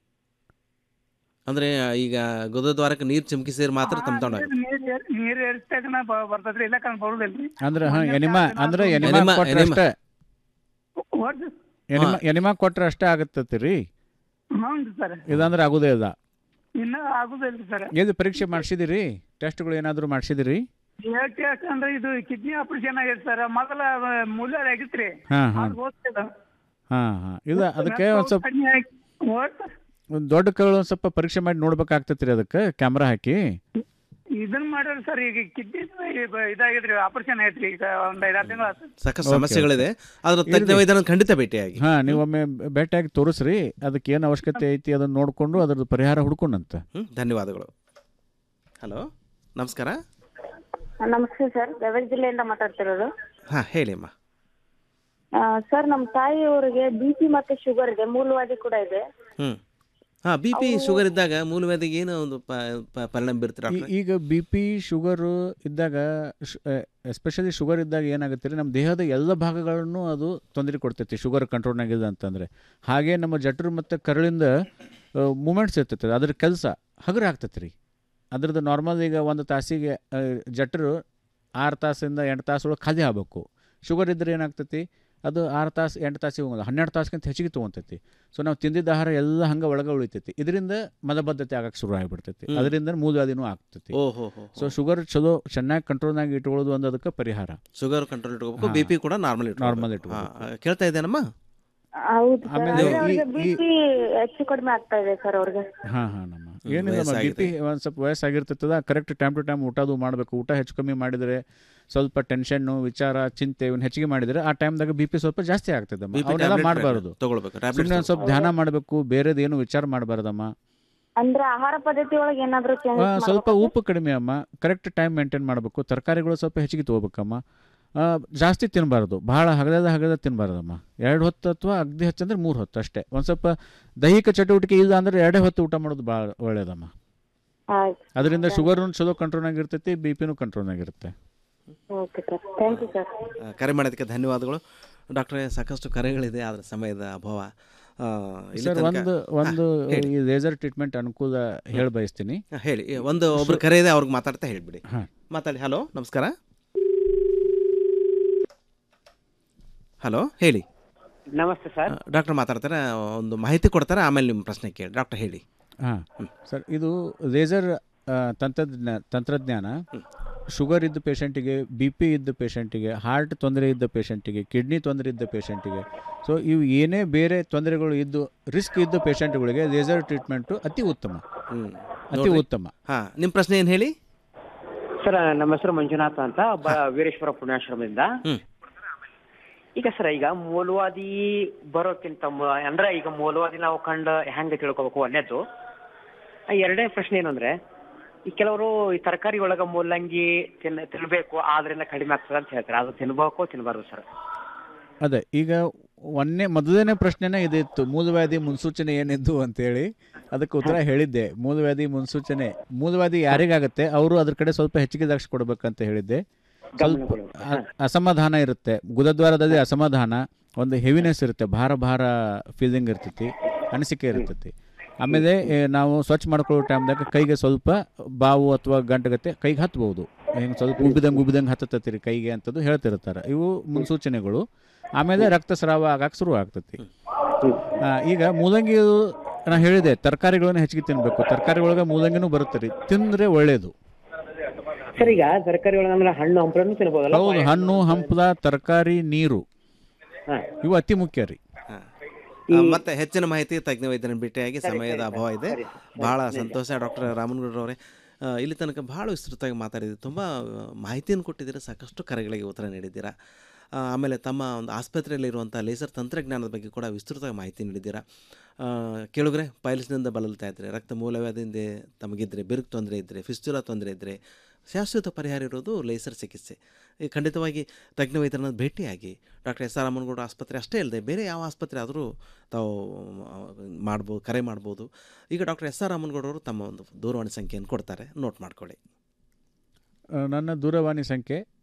ಅಂದರೆ ಈಗ ಗುದದ್ವಾರಕ್ಕೆ ನೀರು ಚಿಮ್ಕಿಸಿದ್ರೆ ಮಾತ್ರ ತಮ್ಮ ತಗೊಂಡಾಗ ನೀರ್ ಏರ್- ನೀರ್ ಏರಿಸ್ದಾಗನ ಬರ್ತದ್ರಿ ಇಲ್ಲ ಕಂಡ್ ಬರುದಿಲ್ರಿ ಅಂದ್ರೆ ಹಾ ಎನಿಮಾ ಅಂದ್ರೆ ಎನಿಮಾ ಎನಿಮಾ, ಕೊಟ್ರೆ ಎನಿಮಾ. ಅಷ್ಟೇ ಒಟ್ಟು ಎನಿಮಾ ಎನಿಮಾ ಕೊಟ್ರೆ ಅಷ್ಟೇ ಆಗತ್ತತಿ ರೀ ಹ್ಞೂ ಸರ್ ಇದಂದ್ರೆ ಆಗುದೇ ಇಲ್ಲ ಇನ್ನ ಆಗುದಿಲ್ರಿ ಸರ್ ಏದು ಪರೀಕ್ಷೆ ಮಾಡಿಸಿದಿರಿ ಟೆಸ್ಟ್ಗಳು ಏನಾದರೂ ಮಾಡಿಸಿದಿರಿ ಟೆಸ್ಟ್ ಅಂದ್ರೆ ಇದು ಕಿಡ್ನಿ ಆಪರೇಷನ್ ಆಗೈತೆ ಸರ್ ಮೊದಲ ಮೂಲ ಆಗಿತ್ರಿ ಹಾಂ ಹಾಂ ಅದು ಹೋಗ್ತದ ಹಾಂ ಹಾಂ ಇಲ್ಲ ಅದಕ್ಕೆ ಒಂದು ಸ್ವಲ್ಪ ಕಡ್ಮೆ ಆಗಿ- ಒಟ್ಟು ಒಂದು ದೊಡ್ಡ ಕಗಳು ಒಂದು ಸ್ವಲ್ಪ ಪರೀಕ್ಷೆ ಮಾಡಿ ನೋಡ್ಬೇಕಾಗ್ತೈತಿ ರೀ ಅದಕ್ಕೆ ಕ್ಯಾಮ್ರಾ ಹಾಕಿ ಇದನ್ನ ಮಾಡ್ಯಾರ ಸರ್ ಈಗ ಕಿಡ್ನಿ ಇದಾಗಿದ್ರಿ ಆಪರೇಷನ್ ಐತ್ರಿ ಈಗ ಒಂದ್ ಐದಾರು ತಿಂಗಳು ಆತು ಸಾಕಷ್ಟು ಸಮಸ್ಯೆಗಳಿದೆ ಆದ್ರೆ ತಜ್ಞ ವೈದ್ಯನ ಖಂಡಿತ ಭೇಟಿಯಾಗಿ ಹಾಂ ನೀವು ಒಮ್ಮೆ ಭೇಟಿಯಾಗಿ ತೋರಿಸ್ರಿ ಅದಕ್ಕೆ ಏನು ಅವಶ್ಯಕತೆ ಐತಿ ಅದನ್ನು ನೋಡಿಕೊಂಡು ಅದ್ರದ್ದು ಪರಿಹಾರ ಹುಡ್ಕೊಂಡಂತ ಹ್ಮ್ ಧನ್ಯವಾದಗಳು ಹಲೋ ನಮಸ್ಕಾರ ನಮಸ್ತೆ ಸರ್ ಗದಗ ಜಿಲ್ಲೆಯಿಂದ ಮಾತಾಡ್ತಿರೋದು ಹಾಂ ಹೇಳಿ ಅಮ್ಮ ಆ, ಸರ್ ನಮ್ಮ ತಾಯಿಯವರಿಗೆ ಬಿ ಪಿ ಮತ್ತೆ ಶುಗರ್ ಇದೆ ಮೂಲವಾದಿ ಕೂಡ ಇದೆ ಹ್ಞೂ ಹಾಂ ಬಿ ಪಿ ಶುಗರ್ ಇದ್ದಾಗ ಮೂಲವ್ಯಾಧಿಗೆ ಏನೋ ಒಂದು ಪ ಪ- ಪರಿಣಾಮ ಬೀರ್ತೀರ ಈ- ಈಗ ಬಿ ಪಿ ಶುಗರು ಇದ್ದಾಗ ಎಸ್ಪೆಷಲಿ ಶುಗರ್ ಇದ್ದಾಗ ಏನಾಗುತ್ತೆ ರೀ ನಮ್ಮ ದೇಹದ ಎಲ್ಲ ಭಾಗಗಳನ್ನು ಅದು ತೊಂದರೆ ಕೊಡ್ತೈತಿ ಶುಗರ್ ಕಂಟ್ರೋಲ್ನಾಗಿದೆ ಅಂತಂದರೆ ಹಾಗೆ ನಮ್ಮ ಜಠರು ಮತ್ತು ಕರಳಿಂದ ಮೂಮೆಂಟ್ಸ್ ಇರ್ತೈತೆ ಅದ್ರ ಕೆಲಸ ಹಗುರ ಆಗ್ತೈತೆ ರೀ ಅದ್ರದ್ದು ನಾರ್ಮಲ್ ಈಗ ಒಂದು ತಾಸಿಗೆ ಆ, ಜಠರು ಆರು ತಾಸಿಂದ ಎಂಟು ತಾಸು ಒಳಗೆ ಖಾಲಿ ಆಗಬೇಕು ಶುಗರ್ ಇದ್ದರೆ ಏನಾಗ್ತೈತಿ ಅದು ಆರು ತಾಸು ಎಂಟು ತಾಸಿಗೆ ಹೋಗೋದು ಹನ್ನೆರಡು ತಾಸಿಗಿಂತ ಹೆಚ್ಚಿಗೆ ತೊಗೊತೈತಿ ಸೊ ನಾವು ತಿಂದಿದ್ದ ಆಹಾರ ಎಲ್ಲ ಹಂಗೆ ಒಳಗೆ ಉಳಿತೈತಿ ಇದರಿಂದ ಮಲಬದ್ಧತೆ ಆಗಕ್ಕೆ ಶುರು ಆಗಿಬಿಡ್ತೈತಿ ಹ್ಮ್. ಅದರಿಂದ ಮೂಲವ್ಯಾಧಿನೂ ಆಗ್ತೈತಿ ಓಹೋ ಹೋ ಸೊ ಶುಗರ್ ಚಲೋ ಚೆನ್ನಾಗಿ ಕಂಟ್ರೋಲ್ನಾಗ ಇಟ್ಕೊಳ್ಳೋದು ಅನ್ನೋದಕ್ಕೆ ಪರಿಹಾರ ಶುಗರ್ ಕಂಟ್ರೋಲ್ ಇಟ್ಕೋಬೇಕು ಹಾ. ಬಿ ಪಿ ಕೂಡ ನಾರ್ಮಲ್ Normal ಇಟ್ಕೋಬೇಕು ಇಟ್ಕೋಬೇಕು. ಹಾಂ ಕೇಳ್ತಾ ಇದ್ದೇನಮ್ಮ ಹೌದು ಸರ್ ಆಮೇಲೆ ಅಂದ್ರೆ ಈ- ಅವ್ರಿಗೆ ಬಿ ಈ- ಪಿ ಹೆಚ್ಚು ಕಡಿಮೆ ಆಗ್ತಾ ಇದೆ ಸರ್ ಅವ್ರಿಗೆ ಹಾಂ ಹಾಂ ನಮ್ಮ ಹ್ಮ್, ಏನಿಲ್ಲ ಬಿ ವಯಸ್ಸಾಗಿದೆ. ಪಿ ಒಂದು ಸ್ವಲ್ಪ ವಯಸ್ಸಾಗಿರ್ತದ ಕರೆಕ್ಟ್ ಟೈಮ್ ಟು ಟೈಮ್ ಊಟದು ಮಾಡಬೇಕು ಊಟ ಹೆಚ್ಚು ಕಮ್ಮಿ ಮಾಡಿದರೆ ಸ್ವಲ್ಪ ಟೆನ್ಷನ್ನು ವಿಚಾರ ಚಿಂತೆ ಇವನ್ನ ಹೆಚ್ಚಿಗೆ ಮಾಡಿದರೆ ಆ ಟೈಮ್ದಾಗ ಬಿ ಪಿ ಸ್ವಲ್ಪ ಜಾಸ್ತಿ ಆಗ್ತದಮ್ಮ ಬಿ ಪಿ ಅವನ್ನೆಲ್ಲ ಮಾಡಬಾರ್ದು ತಗೊಳ್ಬೇಕು ಸುಮ್ಮನೆ ಟ್ಯಾಬ್ಲೆಟ್ ಒಂದು ಸ್ವಲ್ಪ ಧ್ಯಾನ ಮಾಡಬೇಕು ಬೇರೆದು ಏನು ವಿಚಾರ ಮಾಡಬಾರ್ದಮ್ಮ ಅಂದ್ರೆ ಆಹಾರ ಪದ್ಧತಿ ಒಳಗೆ ಏನಾದ್ರು ಆ, ಚೇಂಜ್ ಸ್ವಲ್ಪ ಉಪ್ಪು ಕಡಿಮೆ ಅಮ್ಮ ಕರೆಕ್ಟ್ ಟೈಮ್ ಮೇಂಟೈನ್ ಮಾಡಬೇಕು ತರಕಾರಿಗಳು ಸ್ವಲ್ಪ ಹೆಚ್ಚಿಗೆ ತೊಗೋಬೇಕಮ್ಮ ಆ, ಜಾಸ್ತಿ ತಿನ್ನಬಾರ್ದು ಭಾಳ ಹಗಲದ ಹಗಲದ ತಿನ್ನಬಾರ್ದಮ್ಮ ಎರಡು ಹೊತ್ತು ಅಥವಾ ಅಗ್ದಿ ಹೆಚ್ಚಂದ್ರೆ ಮೂರು ಹೊತ್ತು ಅಷ್ಟೇ ಒಂದು ಸ್ವಲ್ಪ ದೈಹಿಕ ಚಟುವಟಿಕೆ ಇಲ್ಲ ಅಂದ್ರೆ ಎರಡೇ ಹೊತ್ತು ಊಟ ಮಾಡೋದು ಭಾಳ ಒಳ್ಳೇದಮ್ಮ ಆಯ್ತು ಅದರಿಂದ ಶುಗರ್ನು ಚಲೋ ಕಂಟ್ರೋಲ್ನಾಗ ಇರ್ತೈತಿ ಬಿ ಪಿನೂ ಕಂಟ್ರೋಲ್ನಾಗ ಇರುತ್ತೆ okay sir thank you sir ಆ, ಕರೆ ಮಾಡೋದಕ್ಕೆ ಧನ್ಯವಾದಗಳು ಡಾಕ್ಟ್ರೇ ಸಾಕಷ್ಟು ಕರೆಗಳಿದೆ ಆದರೆ ಸಮಯದ ಅಭಾವ ಆ, ಇಲ್ಲಿ ಸರ್ ತನಕ- ಒಂದು ಒಂದು ಹಾ, ಹೇಳಿ. ಈ ಲೇಸರ್ ಟ್ರೀಟ್ಮೆಂಟ್ ಅನುಕೂಲ ಹೇಳಿ ಬಯಸ್ತೀನಿ ಹಾ, ಹೇಳಿ ಒಂದು ಒಬ್ರು ಕರೆ ಇದೆ ಅವ್ರಿಗೆ ಮಾತಾಡ್ತಾ ಹೇಳ್ಬಿಡಿ ಹಾ. ಮಾತಾಡಿ ಹಲೋ ನಮಸ್ಕಾರ ಹಲೋ ಹೇಳಿ ನಮಸ್ತೆ ಸರ್ ಡಾಕ್ಟರ್ ಮಾತಾಡ್ತಾರೆ ಒಂದು ಮಾಹಿತಿ ಕೊಡ್ತಾರೆ ಆಮೇಲೆ ನಿಮ್ಮ ಪ್ರಶ್ನೆ ಕೇಳಿ ಡಾಕ್ಟರ್ ಹೇಳಿ ಹಾಂ ಸರ್ ಇದು ಲೇಸರ್ ತಂತ್ರಜ್ಞ ತಂತ್ರಜ್ಞಾನ ಶುಗರ್ ಇದ್ದ ಪೇಷಂಟಿಗೆ ಬಿ ಪಿ ಇದ್ದ ಪೇಷಂಟಿಗೆ ಹಾರ್ಟ್ ತೊಂದರೆ ಇದ್ದ ಪೇಷಂಟಿಗೆ ಕಿಡ್ನಿ ತೊಂದರೆ ಇದ್ದ ಪೇಷಂಟಿಗೆ ಸೊ ಇವು ಏನೇ ಬೇರೆ ತೊಂದರೆಗಳು ಇದ್ದು ರಿಸ್ಕ್ ಇದ್ದ ಪೇಷಂಟ್ಗಳಿಗೆ ಲೇಸರ್ ಟ್ರೀಟ್ಮೆಂಟು ಅತಿ ಉತ್ತಮ ಹ್ಮ್ ಅತಿ ಉತ್ತಮ ಹಾಂ ನಿಮ್ಮ ಪ್ರಶ್ನೆ ಏನು ಹೇಳಿ ಸರ್ ನಮ್ಮ ಹೆಸರು ಮಂಜುನಾಥ್ ಅಂತ ಬ ವೀರೇಶ್ವರ ಪುಣ್ಯಾಶ್ರಮದಿಂದ ಹ್ಮ್. ಈಗ ಸರ್ ಈಗ ಮೂಲವಾದಿ ಬರೋಕ್ಕಿಂತ ಮು- ಅಂದ್ರೆ ಈಗ ಮೂಲವಾದಿ ನಾವು ಕಂಡು ಹೆಂಗೆ ತಿಳ್ಕೊಬೇಕು ಒಂದೇದ್ದು ಆ ಎರಡನೇ ಪ್ರಶ್ನೆ ಏನಂದ್ರೆ ಈ ಕೆಲವರು ಈ ತರಕಾರಿ ಒಳಗ ಮೂಲಂಗಿ ತಿನ್ ತಿನ್ಬೇಕು ಆದ್ರಿಂದ ಕಡಿಮೆ ಆಗ್ತದೆ ಅಂತ ಹೇಳ್ತಾರೆ ಅದು ತಿನ್ಬೇಕು ತಿನ್ಬಾರ್ದು ಸರ್ ಅದೇ ಈಗ ಒಂದನೇ ಮೊದಲನೇ ಪ್ರಶ್ನೆನೇ ಇದಿತ್ತು ಮೂಲವ್ಯಾಧಿ ಮುನ್ಸೂಚನೆ ಏನಿದ್ದು ಅಂತೇಳಿ ಅದಕ್ಕೆ ಉತ್ತರ ಹೇಳಿದ್ದೆ ಮೂಲವ್ಯಾಧಿ ಮುನ್ಸೂಚನೆ ಮೂಲವ್ಯಾಧಿ ಯಾರಿಗಾಗುತ್ತೆ ಅವರು ಅದ್ರ ಕಡೆ ಸ್ವಲ್ಪ ಹೆಚ್ಚಿಗೆ ಲಕ್ಷ ಕೊಡ್ಬೇಕಂತ ಹೇಳಿದ್ದೆ ಸ್ವಲ್ಪ ಅ- ಅಸಮಾಧಾನ ಇರುತ್ತೆ ಗುದದ್ವಾರದಲ್ಲಿ ಅಸಮಾಧಾನ ಒಂದು ಹೆವಿನೆಸ್ ಇರುತ್ತೆ ಭಾರ ಭಾರ ಫೀಲಿಂಗ್ ಇರ್ತೈತಿ ಅನಿಸಿಕೆ ಇರ್ತೈತಿ ಆಮೇಲೆ ಏ, ನಾವು ಸ್ವಚ್ಛ ಮಾಡ್ಕೊಳ್ಳೋ ಟೈಮ್ದಾಗ ಕೈಗೆ ಸ್ವಲ್ಪ ಬಾವು ಅಥವಾ ಗಂಟಗತ್ತೆ ಕೈಗೆ ಹತ್ಬೋದು ಹಿಂಗೆ ಸ್ವಲ್ಪ ಉಬ್ಬಿದಂಗೆ ಉಬ್ಬಿದಂಗೆ ಹತ್ತತೈತಿ ರೀ ಕೈಗೆ ಅಂತದ್ದು ಹೇಳ್ತಿರ್ತಾರೆ ಇವು ಮುನ್ಸೂಚನೆಗಳು ಆಮೇಲೆ ರಕ್ತಸ್ರಾವ ಆಗಕ್ಕೆ ಶುರು ಆಗ್ತೈತಿ ಆ, ಈಗ ಮೂಲಂಗಿ ನಾ ಹೇಳಿದೆ ತರಕಾರಿಗಳನ್ನ ಹೆಚ್ಚಿಗೆ ತಿನ್ನಬೇಕು ತರಕಾರಿ ಒಳಗೆ ಮೂಲಂಗಿನೂ ಬರುತ್ತೆ ರೀ ತಿಂದರೆ ಒಳ್ಳೆಯದು ಸರ್ ಈಗ ತರಕಾರಿ ಒಳಗ ಅಂದ್ರೆ ಹಣ್ಣು ಹಂಪಲನ್ನು ತಿನ್ಬೋದಲ್ಲ ಹೌದು ಹಣ್ಣು ಹಂಪಲ ತರಕಾರಿ ನೀರು ಹಾ. ಇವು ಅತಿ ಮುಖ್ಯ ರೀ ಹಾ. ಆ, ಮತ್ತೆ ಹೆಚ್ಚಿನ ಮಾಹಿತಿ ತಜ್ಞ ವೈದ್ಯರನ್ನು ಭೇಟಿಯಾಗಿ ಸಮಯದ ಅಭಾವ ಇದೆ ಬಹಳ ಸಂತೋಷ ಡಾಕ್ಟರ್ ರಾಮನಗೌಡರವರೇ ಆ, ಇಲ್ಲಿ ತನಕ ಬಹಳ ವಿಸ್ತೃತವಾಗಿ ಮಾತಾಡಿದ್ದೀರಿ ತುಂಬ ಮಾಹಿತಿಯನ್ನು ಕೊಟ್ಟಿದ್ದೀರಾ ಸಾಕಷ್ಟು ಕರೆಗಳಿಗೆ ಉತ್ತರ ನೀಡಿದ್ದೀರಾ ಆ, ಆಮೇಲೆ ತಮ್ಮ ಒಂದು ಆಸ್ಪತ್ರೆಯಲ್ಲಿರುವಂಥ ಲೇಸರ್ ತಂತ್ರಜ್ಞಾನದ ಬಗ್ಗೆ ಕೂಡ ವಿಸ್ತೃತವಾಗಿ ಮಾಹಿತಿ ನೀಡಿದ್ದೀರಾ ಆ, ಕೇಳುಗರೆ ಪೈಲ್ಸ್ನಿಂದ ಬಳಲ್ತಾ ಇದ್ದರೆ ರಕ್ತ ಮೂಲವ್ಯಾಧಿಯಿಂದ ತಮಗಿದ್ದರೆ ಬಿರುಕು ತೊಂದರೆ ಇದ್ದರೆ ಫಿಸ್ಚುಲಾ ತೊಂದರೆ ಇದ್ದರೆ ಶಾಶ್ವತ ಪರಿಹಾರ ಇರೋದು ಲೇಸರ್ ಚಿಕಿತ್ಸೆ ಈ ಖಂಡಿತವಾಗಿ ತಜ್ಞ ವೈದ್ಯರನ್ನ ಭೇಟಿಯಾಗಿ ಡಾಕ್ಟರ್ ಎಸ್ ಆರ್ ರಾಮನಗೌಡ ಆಸ್ಪತ್ರೆ ಅಷ್ಟೇ ಅಲ್ಲದೆ ಬೇರೆ ಯಾವ ಆಸ್ಪತ್ರೆ ಆದರೂ ತಾವು ಆ, ಮಾಡ್ಬೋದು ಕರೆ ಮಾಡ್ಬೋದು ಈಗ ಡಾಕ್ಟರ್ ಎಸ್ ಆರ್ ರಾಮನಗೌಡವರು ತಮ್ಮ ಒಂದು ದೂರವಾಣಿ ಸಂಖ್ಯೆಯನ್ನು ಕೊಡ್ತಾರೆ ನೋಟ್ ಮಾಡ್ಕೊಳ್ಳಿ ಆ, ನನ್ನ ದೂರವಾಣಿ ಸಂಖ್ಯೆ